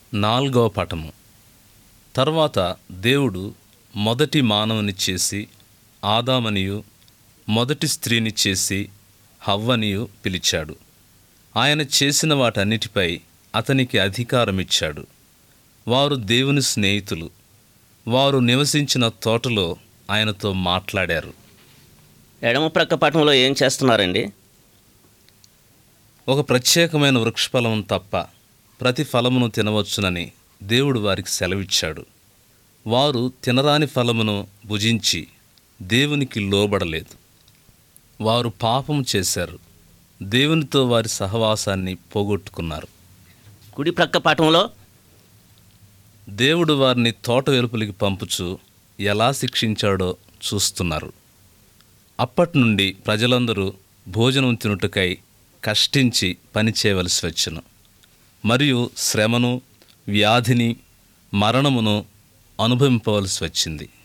నాల్గవ పటము తర్వాత దేవుడు మొదటి మానవుని చేసి ఆదామనియు మొదటి స్త్రీని చేసి హవ్వనియు పిలిచాడు ఆయన చేసిన వాటన్నిటిపై అతనికి అధికారమిచ్చాడు వారు దేవుని స్నేహితులు వారు నివసించిన తోటలో ఆయనతో మాట్లాడారు ఎడమ ప్రక్క పటంలో ఏం చేస్తున్నారండి ఒక ప్రత్యేకమైన వృక్షఫలము తప్ప ప్రతి ఫలమును తినవచ్చునని దేవుడు వారికి సెలవిచ్చాడు వారు తినరాని ఫలమును భుజించి దేవునికి లోబడలేదు వారు పాపం చేశారు దేవునితో వారి సహవాసాన్ని పోగొట్టుకున్నారు కుడి ప్రక్క పటంలో దేవుడు వారిని తోట వెలుపలికి పంపుచు ఎలా శిక్షించాడో చూస్తున్నారు అప్పటి నుండి ప్రజలందరూ భోజనం తినుటకై కష్టించి పనిచేయవలసి వచ్చును మరియు శ్రమను వ్యాధిని మరణమును అనుభవింపవలసి వచ్చింది